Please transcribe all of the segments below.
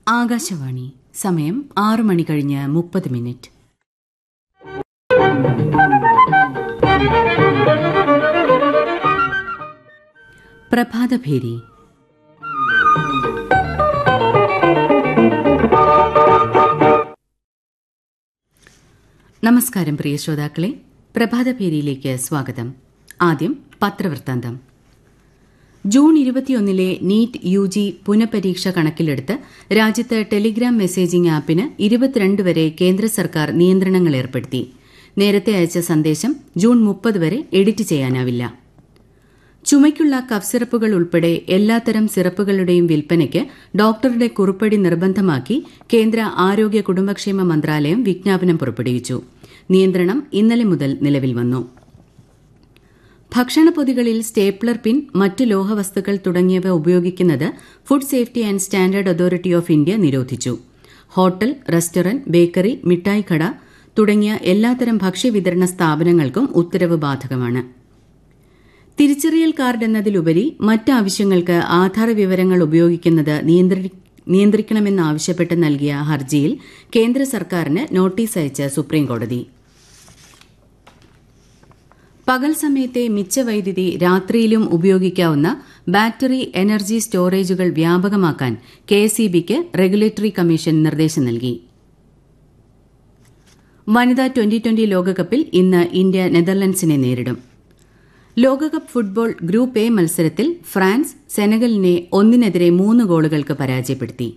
ആകാശവാണി സമയം ആറു മണി കഴിഞ്ഞ് മുപ്പത് മിനിറ്റ് പ്രഭാതഭേരി നമസ്കാരം പ്രിയ ശ്രോതാക്കളെ പ്രഭാതഭേരിയിലേക്ക് സ്വാഗതം ആദ്യം പത്രവൃത്താന്തം ജൂൺ ഇരുപത്തിയൊന്നിലെ നീറ്റ് യു ജി പുനഃപരീക്ഷ കണക്കിലെടുത്ത് രാജ്യത്ത് ടെലിഗ്രാം മെസ്സേജിംഗ് ആപ്പിന് ഇരുപത്തിരണ്ട് വരെ കേന്ദ്ര സർക്കാർ നിയന്ത്രണങ്ങൾ ഏർപ്പെടുത്തി നേരത്തെ അയച്ച സന്ദേശം ജൂൺ മുപ്പത് വരെ എഡിറ്റ് ചെയ്യാനാവില്ല ചുമയ്ക്കുള്ള കഫ് സിറപ്പുകൾ ഉൾപ്പെടെ എല്ലാത്തരം സിറപ്പുകളുടെയും വിൽപ്പനയ്ക്ക് ഡോക്ടറുടെ കുറിപ്പടി നിർബന്ധമാക്കി കേന്ദ്ര ആരോഗ്യ കുടുംബക്ഷേമ മന്ത്രാലയം വിജ്ഞാപനം പുറപ്പെടുവിച്ചു നിയന്ത്രണം ഇന്നലെ മുതൽ നിലവിൽ വന്നു ഭക്ഷണപ്പൊതികളിൽ സ്റ്റേപ്ലർ പിൻ മറ്റ് ലോഹവസ്തുക്കൾ തുടങ്ങിയവ ഉപയോഗിക്കുന്നത് food safety and standard authority of India നിരോധിച്ചു ഹോട്ടൽ റെസ്റ്റോറന്റ് ബേക്കറി മിഠായിക്കട തുടങ്ങിയ എല്ലാത്തരം ഭക്ഷ്യവിതരണ സ്ഥാപനങ്ങൾക്കും ഉത്തരവ് ബാധകമാണ് തിരിച്ചറിയൽ കാർഡ് എന്നതിലുപരി മറ്റ് ആവശ്യങ്ങൾക്ക് ആധാർ വിവരങ്ങൾ ഉപയോഗിക്കുന്നത് നിയന്ത്രിക്കണമെന്നാവശ്യപ്പെട്ട് നൽകിയ ഹർജിയിൽ കേന്ദ്ര സർക്കാരിന് നോട്ടീസ് അയച്ച് സുപ്രീംകോടതി പകൽ സമയത്തെ മിച്ച വൈദ്യുതി രാത്രിയിലും ഉപയോഗിക്കാവുന്ന ബാറ്ററി എനർജി സ്റ്റോറേജുകൾ വ്യാപകമാക്കാൻ കെഎസ്ഇബിക്ക് റെഗുലേറ്ററി കമ്മീഷൻ നിർദ്ദേശം നൽകി വനിതാ ട്വന്റി ട്വന്റി ലോകകപ്പിൽ ഇന്ന് ഇന്ത്യ നെതർലൻഡ്സിനെ നേരിടും ലോകകപ്പ് ഫുട്ബോൾ ഗ്രൂപ്പ് എ മത്സരത്തിൽ ഫ്രാൻസ് സെനഗലിനെ ഒന്നിനെതിരെ മൂന്ന് ഗോളുകൾക്ക് പരാജയപ്പെടുത്തി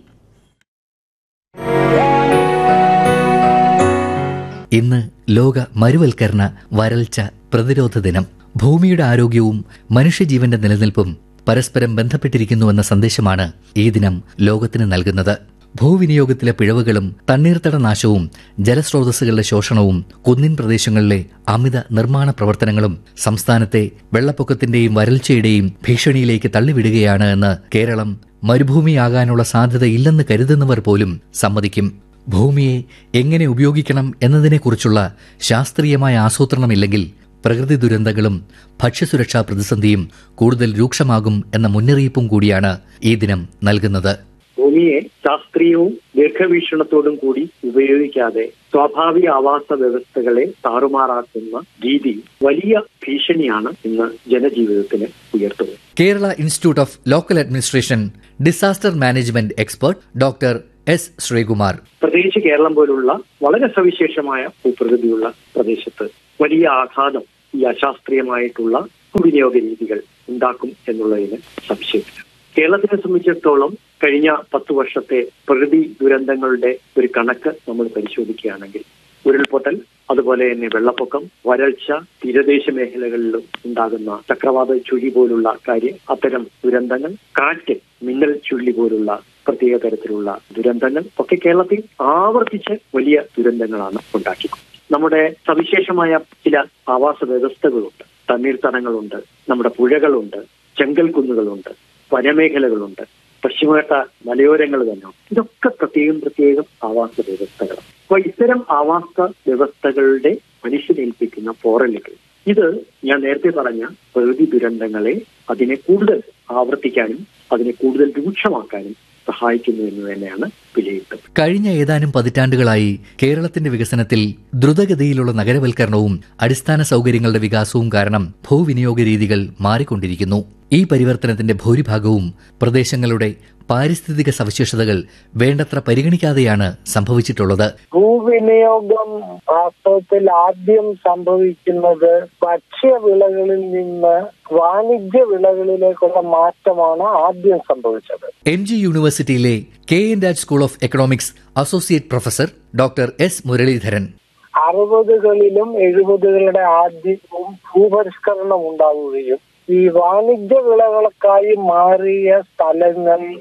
ഇന്ന് ലോക മരുവൽക്കരണ വരൾച്ച പ്രതിരോധ ദിനം ഭൂമിയുടെ ആരോഗ്യവും മനുഷ്യജീവന്റെ നിലനിൽപ്പും പരസ്പരം ബന്ധപ്പെട്ടിരിക്കുന്നുവെന്ന സന്ദേശമാണ് ഈ ദിനം ലോകത്തിന് നൽകുന്നത് ഭൂവിനിയോഗത്തിലെ പിഴവുകളും തണ്ണീർത്തട നാശവും ജലസ്രോതസ്സുകളുടെ ശോഷണവും കുന്നിൻ പ്രദേശങ്ങളിലെ അമിത നിർമ്മാണ പ്രവർത്തനങ്ങളും സംസ്ഥാനത്തെ വെള്ളപ്പൊക്കത്തിന്റെയും വരൾച്ചയുടെയും ഭീഷണിയിലേക്ക് തള്ളിവിടുകയാണ് എന്ന് കേരളം മരുഭൂമിയാകാനുള്ള സാധ്യതയില്ലെന്ന് കരുതുന്നവർ പോലും സമ്മതിക്കും ഭൂമിയെ എങ്ങനെ ഉപയോഗിക്കണം എന്നതിനെക്കുറിച്ചുള്ള ശാസ്ത്രീയമായ ആസൂത്രണമില്ലെങ്കിൽ പ്രകൃതി ദുരന്തങ്ങളും ഭക്ഷ്യസുരക്ഷാ പ്രതിസന്ധിയും കൂടുതൽ രൂക്ഷമാകും എന്ന മുന്നറിയിപ്പും കൂടിയാണ് ഈ ദിനം നൽകുന്നത് ഭൂമിയെ ശാസ്ത്രീയവും ദീർഘവീക്ഷണത്തോടും കൂടി ഉപയോഗിക്കാതെ സ്വാഭാവിക ആവാസ വ്യവസ്ഥകളെ താറുമാറാക്കുന്ന രീതി വലിയ ഭീഷണിയാണ് ഇന്ന് ജനജീവിതത്തിന് ഉയർത്തുന്നത് Kerala institute of local administration disaster management expert doctor S Sreekumar പ്രത്യേകിച്ച് കേരളം പോലുള്ള വളരെ സവിശേഷമായ ഭൂപ്രകൃതിയുള്ള പ്രദേശത്ത് വലിയ ആഘാതം ഈ അശാസ്ത്രീയമായിട്ടുള്ള വിനിയോഗ രീതികൾ ഉണ്ടാക്കും എന്നുള്ളതിന് സംശയമില്ല കേരളത്തിനെ സംബന്ധിച്ചിടത്തോളം കഴിഞ്ഞ പത്ത് വർഷത്തെ പ്രകൃതി ദുരന്തങ്ങളുടെ ഒരു കണക്ക് നമ്മൾ പരിശോധിക്കുകയാണെങ്കിൽ ഉരുൾപൊട്ടൽ അതുപോലെ തന്നെ വെള്ളപ്പൊക്കം വരൾച്ച തീരദേശ മേഖലകളിലും ഉണ്ടാകുന്ന ചക്രവാത ചുഴി പോലുള്ള കാര്യം അത്തരം ദുരന്തങ്ങൾ കാറ്റ് മിന്നൽ ചുഴി പോലുള്ള പ്രത്യേക തരത്തിലുള്ള ദുരന്തങ്ങൾ ഒക്കെ കേരളത്തിൽ ആവർത്തിച്ച് വലിയ ദുരന്തങ്ങളാണ് ഉണ്ടാക്കിയത് നമ്മുടെ സവിശേഷമായ ചില ആവാസ വ്യവസ്ഥകളുണ്ട് തണ്ണീർത്തടങ്ങളുണ്ട് നമ്മുടെ പുഴകളുണ്ട് ചെങ്കൽ കുന്നുകളുണ്ട് വനമേഖലകളുണ്ട് പശ്ചിമഘട്ട മലയോരങ്ങൾ തന്നെ ഇതൊക്കെ പ്രത്യേകം പ്രത്യേകം ആവാസ വ്യവസ്ഥകളാണ് അപ്പൊ ഇത്തരം ആവാസ വ്യവസ്ഥകളുടെ മനുഷ്യനേൽപ്പിക്കുന്ന പോറലുകൾ ഇത് ഞാൻ നേരത്തെ പറഞ്ഞ പ്രകൃതി ദുരന്തങ്ങളെ അതിനെ കൂടുതൽ ആവർത്തിക്കാനും അതിനെ കൂടുതൽ രൂക്ഷമാക്കാനും സഹായിക്കുന്നു എന്ന് തന്നെയാണ് വിലയിരുത്തൽ കഴിഞ്ഞ ഏതാനും പതിറ്റാണ്ടുകളായി കേരളത്തിന്റെ വികസനത്തിൽ ദ്രുതഗതിയിലുള്ള നഗരവൽക്കരണവും അടിസ്ഥാന സൗകര്യങ്ങളുടെ വികാസവും കാരണം ഭൂവിനിയോഗ രീതികൾ മാറിക്കൊണ്ടിരിക്കുന്നു ഈ പരിവർത്തനത്തിന്റെ ഭൂരിഭാഗവും പ്രദേശങ്ങളുടെ പാരിസ്ഥിതിക സവിശേഷതകൾ വേണ്ടത്ര പരിഗണിക്കാതെയാണ് സംഭവിച്ചിട്ടുള്ളത് ഭൂവിനിയോഗം വാസ്തവത്തിൽ ആദ്യം സംഭവിക്കുന്നത് ഭക്ഷ്യവിളകളിൽ നിന്ന് വാണിജ്യ വിളകളിലേക്കുള്ള മാറ്റമാണ് ആദ്യം സംഭവിച്ചത് എം ജി യൂണിവേഴ്സിറ്റിയിലെ K N Raj school of economics associate professor doctor S Muraleedharan അറുപതുകളിലും എഴുപതുകളുടെ ആദ്യവും ഭൂപരിഷ്കരണം ഉണ്ടാവുകയും ഈ വാണിജ്യ വിളകൾക്കായി മാറിയ സ്ഥലങ്ങളെ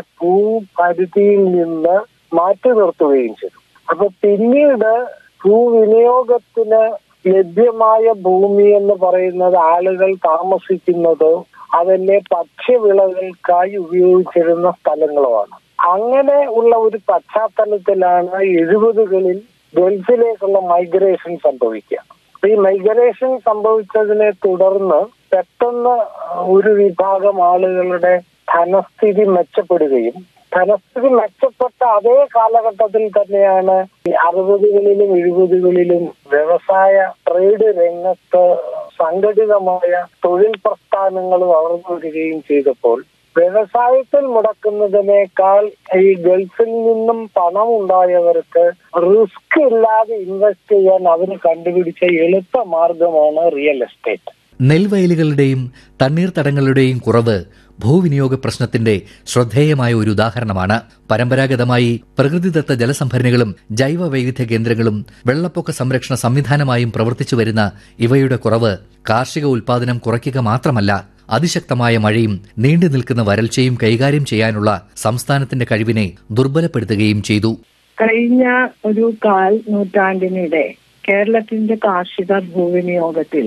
ഭൂപരിധിയിൽ നിന്ന് മാറ്റി നിർത്തുകയും ചെയ്തു അപ്പൊ പിന്നീട് ഭൂവിനിയോഗത്തിന് ലഭ്യമായ ഭൂമി എന്ന് പറയുന്നത് ആളുകൾ താമസിക്കുന്നതോ അതല്ലേ ഭക്ഷ്യവിളകൾക്കായി ഉപയോഗിച്ചിരുന്ന സ്ഥലങ്ങളുമാണ് അങ്ങനെ ഉള്ള ഒരു പശ്ചാത്തലത്തിലാണ് എഴുപതുകളിൽ ഗൾഫിലേക്കുള്ള മൈഗ്രേഷൻ സംഭവിക്കുക ഈ മൈഗ്രേഷൻ സംഭവിച്ചതിനെ തുടർന്ന് പെട്ടെന്ന് ഒരു വിഭാഗം ആളുകളുടെ ധനസ്ഥിതി മെച്ചപ്പെടുകയും ധനസ്ഥിതി മെച്ചപ്പെട്ട അതേ കാലഘട്ടത്തിൽ തന്നെയാണ് ഈ അറുപതുകളിലും എഴുപതുകളിലും വ്യവസായ ട്രേഡ് രംഗത്ത് സംഘടിതമായ തൊഴിൽ പ്രസ്ഥാനങ്ങൾ വളർന്നു വരികയും ചെയ്തപ്പോൾ വ്യവസായത്തിൽ മുടക്കുന്നതിനേക്കാൾ ഈ ഗൾഫിൽ നിന്നും പണം ഉണ്ടായവർക്ക് റിസ്ക് ഇല്ലാതെ ഇൻവെസ്റ്റ് ചെയ്യാൻ അവർ കണ്ടുപിടിച്ച എളുപ്പ മാർഗമാണ് റിയൽ എസ്റ്റേറ്റ് നെൽവയലുകളുടെയും തണ്ണീർത്തടങ്ങളുടെയും കുറവ് ഭൂവിനിയോഗ പ്രശ്നത്തിന്റെ ശ്രദ്ധേയമായ ഒരു ഉദാഹരണമാണ് പരമ്പരാഗതമായി പ്രകൃതിദത്ത ജലസംഭരണികളും ജൈവ വൈവിധ്യ കേന്ദ്രങ്ങളും വെള്ളപ്പൊക്ക സംരക്ഷണ സംവിധാനമായും പ്രവർത്തിച്ചു വരുന്ന ഇവയുടെ കുറവ് കാർഷിക ഉൽപാദനം കുറയ്ക്കുക മാത്രമല്ല അതിശക്തമായ മഴയും നീണ്ടു നിൽക്കുന്ന വരൾച്ചയും കൈകാര്യം ചെയ്യാനുള്ള സംസ്ഥാനത്തിന്റെ കഴിവിനെ ദുർബലപ്പെടുത്തുകയും ചെയ്തു കഴിഞ്ഞ ഒരു കാൽ നൂറ്റാണ്ടിനിടെ കേരളത്തിന്റെ കാർഷിക ഭൂവിനിയോഗത്തിൽ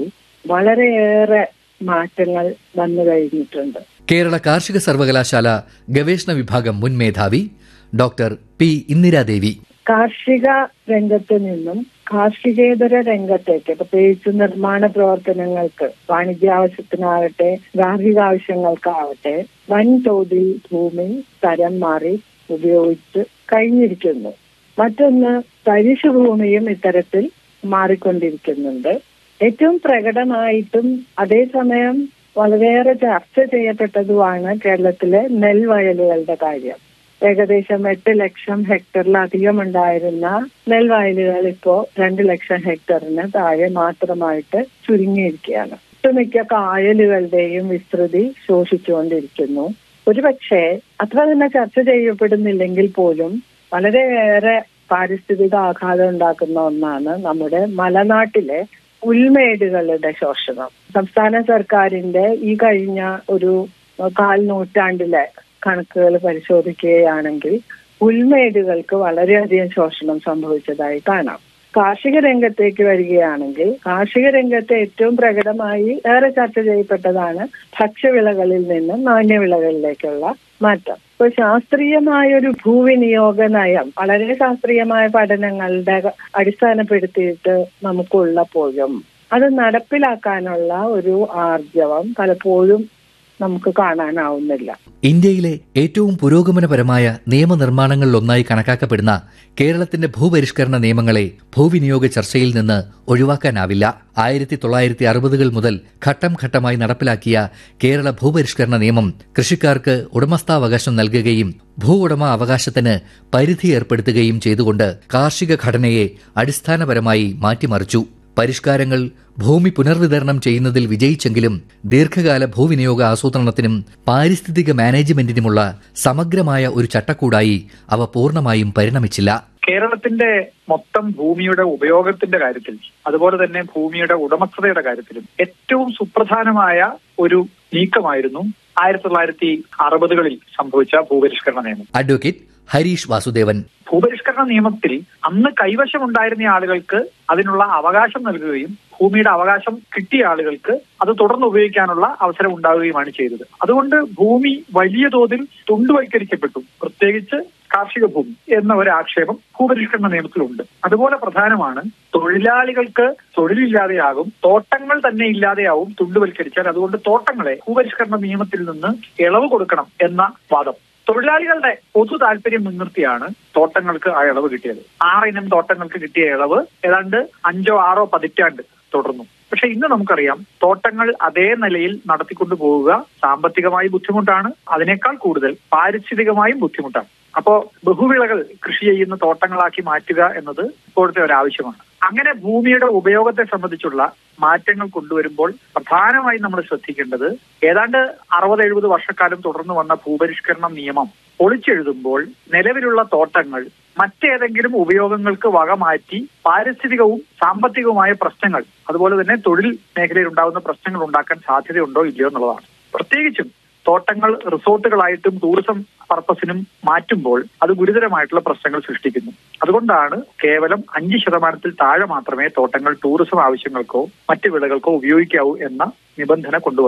വളരെയേറെ മാറ്റങ്ങൾ വന്നു കഴിഞ്ഞിട്ടുണ്ട് കേരള കാർഷിക സർവകലാശാല ഗവേഷണ വിഭാഗം മുൻ മേധാവി ഡോക്ടർ പി ഇന്ദിരാദേവി കാർഷിക രംഗത്ത് നിന്നും കാർഷികേതര രംഗത്തേക്ക് പ്രത്യേകിച്ച് നിർമ്മാണ പ്രവർത്തനങ്ങൾക്ക് വാണിജ്യാവശ്യത്തിനാകട്ടെ ഗാർഹിക ആവശ്യങ്ങൾക്കാവട്ടെ വൻതോതിൽ ഭൂമി തരം മാറി ഉപയോഗിച്ച് കഴിഞ്ഞിരിക്കുന്നു മറ്റൊന്ന് തരിശു ഭൂമിയും ഇത്തരത്തിൽ മാറിക്കൊണ്ടിരിക്കുന്നുണ്ട് ഏറ്റവും പ്രകടമായിട്ടും അതേസമയം വളരെയേറെ ചർച്ച ചെയ്യപ്പെട്ടതുമാണ് കേരളത്തിലെ നെൽവയലുകളുടെ കാര്യം ഏകദേശം എട്ട് ലക്ഷം ഹെക്ടറിലധികം ഉണ്ടായിരുന്ന നെൽവയലുകൾ ഇപ്പോ രണ്ട് ലക്ഷം ഹെക്ടറിന് താഴെ മാത്രമായിട്ട് ചുരുങ്ങിയിരിക്കുകയാണ് ഒട്ടുമിക്ക കായലുകളുടെയും വിസ്തൃതി ശോഷിച്ചുകൊണ്ടിരിക്കുന്നു ഒരുപക്ഷെ അത്ര തന്നെ ചർച്ച ചെയ്യപ്പെടുന്നില്ലെങ്കിൽ പോലും വളരെയേറെ പാരിസ്ഥിതിക ആഘാതം ഉണ്ടാക്കുന്ന ഒന്നാണ് നമ്മുടെ മലനാട്ടിലെ പുൽമേടുകളുടെ ശോഷണം സംസ്ഥാന സർക്കാരിന്റെ ഈ കഴിഞ്ഞ ഒരു കാൽ നൂറ്റാണ്ടിലെ കണക്കുകൾ പരിശോധിക്കുകയാണെങ്കിൽ പുൽമേടുകൾക്ക് വളരെയധികം ശോഷണം സംഭവിച്ചതായി കാണാം കാർഷിക രംഗത്തേക്ക് വരികയാണെങ്കിൽ കാർഷിക രംഗത്തെ ഏറ്റവും പ്രകടമായി ഏറെ ചർച്ച ചെയ്യപ്പെട്ടതാണ് ഭക്ഷ്യവിളകളിൽ നിന്ന് നാണ്യവിളകളിലേക്കുള്ള മാറ്റം ഇപ്പൊ ശാസ്ത്രീയമായ ഒരു ഭൂവിനിയോഗ നയം വളരെ ശാസ്ത്രീയമായ പഠനങ്ങളുടെ അടിസ്ഥാനപ്പെടുത്തിയിട്ട് നമുക്കുള്ളപ്പോഴും അത് നടപ്പിലാക്കാനുള്ള ഒരു ആർജവം പലപ്പോഴും നമുക്ക് കാണാനാവുന്നില്ല ഇന്ത്യയിലെ ഏറ്റവും പുരോഗമനപരമായ നിയമനിർമ്മാണങ്ങളിലൊന്നായി കണക്കാക്കപ്പെടുന്ന കേരളത്തിന്റെ ഭൂപരിഷ്കരണ നിയമങ്ങളെ ഭൂവിനിയോഗ ചർച്ചയിൽ നിന്ന് ഒഴിവാക്കാനാവില്ല ആയിരത്തി തൊള്ളായിരത്തി അറുപതുകൾ മുതൽ ഘട്ടം ഘട്ടമായി നടപ്പിലാക്കിയ കേരള ഭൂപരിഷ്കരണ നിയമം കൃഷിക്കാർക്ക് ഉടമസ്ഥാവകാശം നൽകുകയും ഭൂ ഉടമ അവകാശത്തിന് പരിധി ഏർപ്പെടുത്തുകയും ചെയ്തുകൊണ്ട് കാർഷിക ഘടനയെ അടിസ്ഥാനപരമായി മാറ്റിമറിച്ചു പരിഷ്കാരങ്ങൾ ഭൂമി പുനർവിതരണം ചെയ്യുന്നതിൽ വിജയിച്ചെങ്കിലും ദീർഘകാല ഭൂവിനിയോഗ ആസൂത്രണത്തിനും പാരിസ്ഥിതിക മാനേജ്മെന്റിനുമുള്ള സമഗ്രമായ ഒരു ചട്ടക്കൂടായി അവ പൂർണ്ണമായും പരിണമിച്ചില്ല കേരളത്തിന്റെ മൊത്തം ഭൂമിയുടെ ഉപയോഗത്തിന്റെ കാര്യത്തിൽ അതുപോലെ തന്നെ ഭൂമിയുടെ ഉടമസ്ഥതയുടെ കാര്യത്തിലും ഏറ്റവും സുപ്രധാനമായ ഒരു നീക്കമായിരുന്നു ആയിരത്തി തൊള്ളായിരത്തി അറുപതുകളിൽ സംഭവിച്ച ഭൂപരിഷ്കരണ നിയമം അഡ്വക്കേറ്റ് ഹരീഷ് വാസുദേവൻ ഭൂപരിഷ്കരണ നിയമത്തിൽ അന്ന് കൈവശമുണ്ടായിരുന്ന ആളുകൾക്ക് അതിനുള്ള അവകാശം നൽകുകയും ഭൂമിയുടെ അവകാശം കിട്ടിയ ആളുകൾക്ക് അത് തുടർന്ന് ഉപയോഗിക്കാനുള്ള അവസരം ഉണ്ടാവുകയുമാണ് ചെയ്തത് അതുകൊണ്ട് ഭൂമി വലിയ തോതിൽ തുണ്ടുവൽക്കരിക്കപ്പെട്ടു പ്രത്യേകിച്ച് കാർഷിക ഭൂമി എന്ന ഒരു ആക്ഷേപം ഭൂപരിഷ്കരണ നിയമത്തിലുണ്ട് അതുപോലെ പ്രധാനമാണ് തൊഴിലാളികൾക്ക് തൊഴിലില്ലാതെയാകും തോട്ടങ്ങൾ തന്നെ ഇല്ലാതെയാവും തുണ്ടുവൽക്കരിച്ചാൽ അതുകൊണ്ട് തോട്ടങ്ങളെ ഭൂപരിഷ്കരണ നിയമത്തിൽ നിന്ന് ഇളവ് കൊടുക്കണം എന്ന വാദം തൊഴിലാളികളുടെ പൊതു താല്പര്യം മുൻനിർത്തിയാണ് തോട്ടങ്ങൾക്ക് ആ ഇളവ് കിട്ടിയത് ആറിനം തോട്ടങ്ങൾക്ക് കിട്ടിയ ഇളവ് ഏതാണ്ട് അഞ്ചോ ആറോ പതിറ്റാണ്ട് തുടർന്നു പക്ഷെ ഇന്ന് നമുക്കറിയാം തോട്ടങ്ങൾ അതേ നിലയിൽ നടത്തിക്കൊണ്ടു പോവുക സാമ്പത്തികമായി ബുദ്ധിമുട്ടാണ് അതിനേക്കാൾ കൂടുതൽ പാരിസ്ഥിതികമായും ബുദ്ധിമുട്ടാണ് അപ്പോ ബഹുവിളകൾ കൃഷി ചെയ്യുന്ന തോട്ടങ്ങളാക്കി മാറ്റുക എന്നത് ഇപ്പോഴത്തെ ഒരു ആവശ്യമാണ് അങ്ങനെ ഭൂമിയുടെ ഉപയോഗത്തെ സംബന്ധിച്ചുള്ള മാറ്റങ്ങൾ കൊണ്ടുവരുമ്പോൾ പ്രധാനമായി നമ്മൾ ശ്രദ്ധിക്കേണ്ടത് ഏതാണ്ട് അറുപത് എഴുപത് വർഷക്കാലം തുടർന്ന് വന്ന ഭൂപരിഷ്കരണ നിയമം പൊളിച്ചെഴുതുമ്പോൾ നിലവിലുള്ള തോട്ടങ്ങൾ മറ്റേതെങ്കിലും ഉപയോഗങ്ങൾക്ക് വകമാറ്റി പാരിസ്ഥിതികവും സാമ്പത്തികവുമായ പ്രശ്നങ്ങൾ അതുപോലെ തന്നെ തൊഴിൽ മേഖലയിൽ ഉണ്ടാകുന്ന പ്രശ്നങ്ങൾ ഉണ്ടാക്കാൻ സാധ്യതയുണ്ടോ ഇല്ലയോ എന്നുള്ളതാണ് പ്രത്യേകിച്ചും തോട്ടങ്ങൾ റിസോർട്ടുകളായിട്ടും ടൂറിസം പർപ്പസിനും മാറ്റുമ്പോൾ അത് ഗുരുതരമായിട്ടുള്ള പ്രശ്നങ്ങൾ സൃഷ്ടിക്കുന്നു അതുകൊണ്ടാണ് കേവലം അഞ്ച് ശതമാനത്തിൽ താഴെ മാത്രമേ തോട്ടങ്ങൾ ടൂറിസം ആവശ്യങ്ങൾക്കോ മറ്റ് വിളകൾക്കോ ഉപയോഗിക്കാവൂ എന്ന നിബന്ധന കൊണ്ടുവന്നത്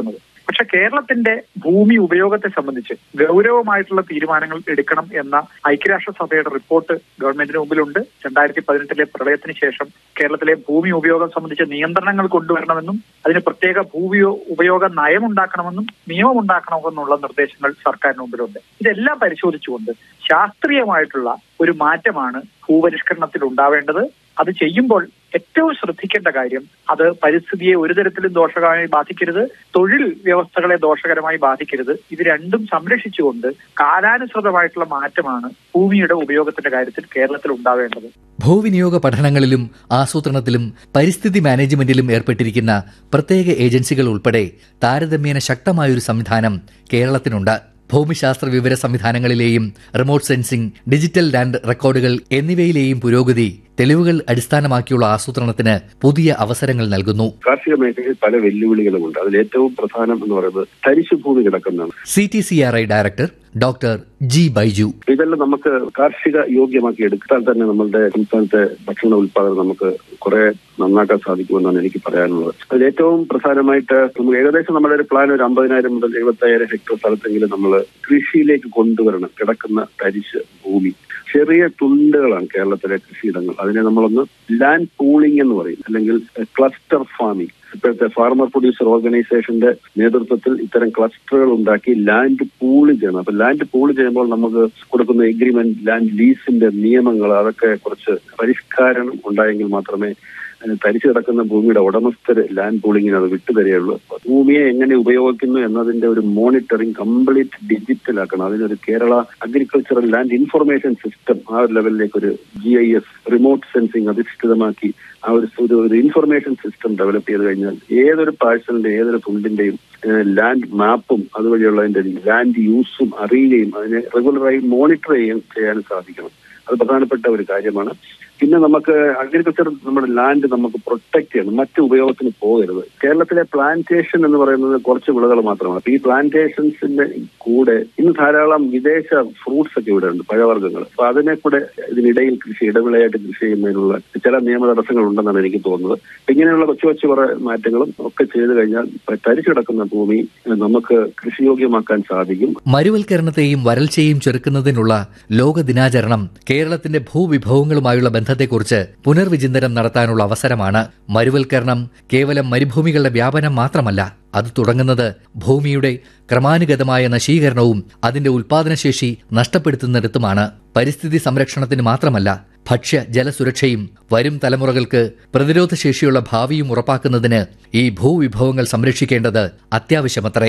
പക്ഷെ കേരളത്തിന്റെ ഭൂമി ഉപയോഗത്തെ സംബന്ധിച്ച് ഗൗരവമായിട്ടുള്ള തീരുമാനങ്ങൾ എടുക്കണം എന്ന ഐക്യരാഷ്ട്രസഭയുടെ റിപ്പോർട്ട് ഗവൺമെന്റിന് മുമ്പിലുണ്ട് രണ്ടായിരത്തി പതിനെട്ടിലെ പ്രളയത്തിന് ശേഷം കേരളത്തിലെ ഭൂമി ഉപയോഗം സംബന്ധിച്ച നിയന്ത്രണങ്ങൾ കൊണ്ടുവരണമെന്നും അതിന് പ്രത്യേക ഭൂമി ഉപയോഗ നയമുണ്ടാക്കണമെന്നും നിയമമുണ്ടാക്കണമെന്നുള്ള നിർദ്ദേശങ്ങൾ സർക്കാരിന് മുമ്പിലുണ്ട് ഇതെല്ലാം പരിശോധിച്ചുകൊണ്ട് ശാസ്ത്രീയമായിട്ടുള്ള ഒരു മാറ്റമാണ് ഭൂപരിഷ്കരണത്തിൽ ഉണ്ടാവേണ്ടത് അത് ചെയ്യുമ്പോൾ ഏറ്റവും ശ്രദ്ധിക്കേണ്ട കാര്യം അത് പരിസ്ഥിതിയെ ഒരു തരത്തിലും ദോഷകരമായി ബാധിക്കരുത് തൊഴിൽ വ്യവസ്ഥകളെ ദോഷകരമായി ബാധിക്കരുത് ഇത് രണ്ടും സംരക്ഷിച്ചുകൊണ്ട് കാലാനുസൃതമായിട്ടുള്ള മാറ്റമാണ് ഭൂമിയുടെ ഉപയോഗത്തിന്റെ കാര്യത്തിൽ കേരളത്തിൽ ഉണ്ടാവേണ്ടത് ഭൂവിനിയോഗ പഠനങ്ങളിലും ആസൂത്രണത്തിലും പരിസ്ഥിതി മാനേജ്മെന്റിലും ഏർപ്പെട്ടിരിക്കുന്ന പ്രത്യേക ഏജൻസികൾ ഉൾപ്പെടെ താരതമ്യേന ശക്തമായൊരു സംവിധാനം കേരളത്തിനുണ്ട് ഭൂമിശാസ്ത്ര വിവര സംവിധാനങ്ങളിലെയും റിമോട്ട് സെൻസിംഗ് ഡിജിറ്റൽ ലാൻഡ് റെക്കോർഡുകൾ എന്നിവയിലെയും പുരോഗതി തെളിവുകൾ അടിസ്ഥാനമാക്കിയുള്ള ആസൂത്രണത്തിന് പുതിയ അവസരങ്ങൾ നൽകുന്നു കാർഷിക മേഖലയിൽ പല വെല്ലുവിളികളുമുണ്ട് അതിൽ ഏറ്റവും പ്രധാനം എന്ന് പറയുന്നത് തരിശു ഭൂമി കിടക്കുന്നതാണ് C T C R I director doctor G Baiju ഇതെല്ലാം നമുക്ക് കാർഷിക യോഗ്യമാക്കി എടുത്താൽ തന്നെ നമ്മളുടെ സംസ്ഥാനത്തെ ഭക്ഷണ ഉൽപാദനം നമുക്ക് കുറെ നന്നാക്കാൻ സാധിക്കുമെന്നാണ് എനിക്ക് പറയാനുള്ളത് അതിൽ ഏറ്റവും പ്രധാനമായിട്ട് നമുക്ക് ഏകദേശം നമ്മുടെ ഒരു പ്ലാൻ ഒരു അമ്പതിനായിരം മുതൽ എഴുപത്തയ്യായിരം ഹെക്ടർ സ്ഥലത്തെങ്കിലും നമ്മൾ കൃഷിയിലേക്ക് കൊണ്ടുവരണം കിടക്കുന്ന തരിശ് ഭൂമി ചെറിയ തുണ്ടുകളാണ് കേരളത്തിലെ കൃഷിയിടങ്ങൾ അതിനെ നമ്മളൊന്ന് ലാൻഡ് പൂളിംഗ് എന്ന് പറയും അല്ലെങ്കിൽ ക്ലസ്റ്റർ ഫാമിംഗ് ഇപ്പോഴത്തെ ഫാർമർ പ്രൊഡ്യൂസർ ഓർഗനൈസേഷന്റെ നേതൃത്വത്തിൽ ഇത്തരം ക്ലസ്റ്ററുകൾ ഉണ്ടാക്കി ലാൻഡ് പൂള് ചെയ്യണം അപ്പൊ ലാൻഡ് പൂള് ചെയ്യുമ്പോൾ നമുക്ക് കൊടുക്കുന്ന എഗ്രിമെന്റ് ലാൻഡ് ലീസിന്റെ നിയമങ്ങൾ അതൊക്കെ കുറച്ച് പരിഷ്കാരം ഉണ്ടായെങ്കിൽ മാത്രമേ തരിച്ചു കിടക്കുന്ന ഭൂമിയുടെ ഉടമസ്ഥര് ലാൻഡ് പൂളിങ്ങിന് അത് വിട്ടുതരികയുള്ളൂ ഭൂമിയെ എങ്ങനെ ഉപയോഗിക്കുന്നു എന്നതിന്റെ ഒരു മോണിറ്ററിംഗ് കംപ്ലീറ്റ് ഡിജിറ്റൽ ആക്കണം അതിനൊരു Kerala agricultural land information system ആ ഒരു ലെവലിലേക്ക് ഒരു G I S remote sensing അധിഷ്ഠിതമാക്കി ആ ഒരു ഒരു ഒരു ഇൻഫർമേഷൻ സിസ്റ്റം ഡെവലപ്പ് ചെയ്ത് കഴിഞ്ഞാൽ ഏതൊരു പാഴ്സലിന്റെ ഏതൊരു തുണ്ടിന്റെയും ലാൻഡ് മാപ്പും അതുവഴിയുള്ളതിന്റെ ലാൻഡ് യൂസും അറിയുകയും അതിനെ റെഗുലറായി മോണിറ്റർ ചെയ്യാൻ ചെയ്യാൻ സാധിക്കണം അത് പ്രധാനപ്പെട്ട ഒരു കാര്യമാണ് പിന്നെ നമുക്ക് അഗ്രികൾച്ചർ നമ്മുടെ ലാൻഡ് നമുക്ക് പ്രൊട്ടക്ട് ചെയ്യണം മറ്റു ഉപയോഗത്തിന് പോകരുത് കേരളത്തിലെ പ്ലാന്റേഷൻ എന്ന് പറയുന്നത് കുറച്ച് വിളകൾ മാത്രമാണ് അപ്പൊ ഈ പ്ലാന്റേഷൻസിന്റെ കൂടെ ഇന്ന് ധാരാളം വിദേശ ഫ്രൂട്ട്സ് ഒക്കെ ഇവിടെ ഉണ്ട് പഴവർഗ്ഗങ്ങൾ അപ്പൊ അതിനെ കൂടെ ഇതിനിടയിൽ കൃഷി ഇടവിളയായിട്ട് കൃഷി ചെയ്യുന്നതിനുള്ള ചില നിയമ തടസ്സങ്ങൾ ഉണ്ടെന്നാണ് എനിക്ക് തോന്നുന്നത് ഇങ്ങനെയുള്ള കൊച്ചു കൊച്ചു കുറെ മാറ്റങ്ങളും ഒക്കെ ചെയ്തു കഴിഞ്ഞാൽ തരിച്ചു കിടക്കുന്ന ഭൂമി നമുക്ക് കൃഷിയോഗ്യമാക്കാൻ സാധിക്കും മരുവൽക്കരണത്തെയും വരൾച്ചയും ചെറുക്കുന്നതിനുള്ള ലോക ദിനാചരണം കേരളത്തിന്റെ ഭൂവിഭവങ്ങളുമായുള്ള ബന്ധത്തെക്കുറിച്ച് പുനർവിചിന്തനം നടത്താനുള്ള അവസരമാണ് മരുവൽക്കരണം കേവലം മരുഭൂമികളുടെ വ്യാപനം മാത്രമല്ല അത് തുടങ്ങുന്നത് ഭൂമിയുടെ ക്രമാനുഗതമായ നശീകരണവും അതിന്റെ ഉൽപാദനശേഷി നഷ്ടപ്പെടുത്തുന്നിടത്തുമാണ് പരിസ്ഥിതി സംരക്ഷണത്തിന് മാത്രമല്ല ഭക്ഷ്യ ജലസുരക്ഷയും വരും തലമുറകൾക്ക് പ്രതിരോധശേഷിയുള്ള ഭാവിയും ഉറപ്പാക്കുന്നതിന് ഈ ഭൂവിഭവങ്ങൾ സംരക്ഷിക്കേണ്ടത് അത്യാവശ്യമത്രേ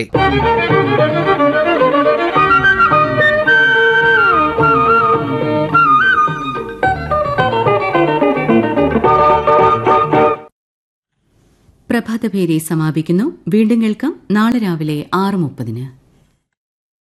പ്രഭാതഭേരി സമാപിക്കുന്നു വീണ്ടും കേൾക്കാം നാളെ രാവിലെ ആറ് മുപ്പതിന്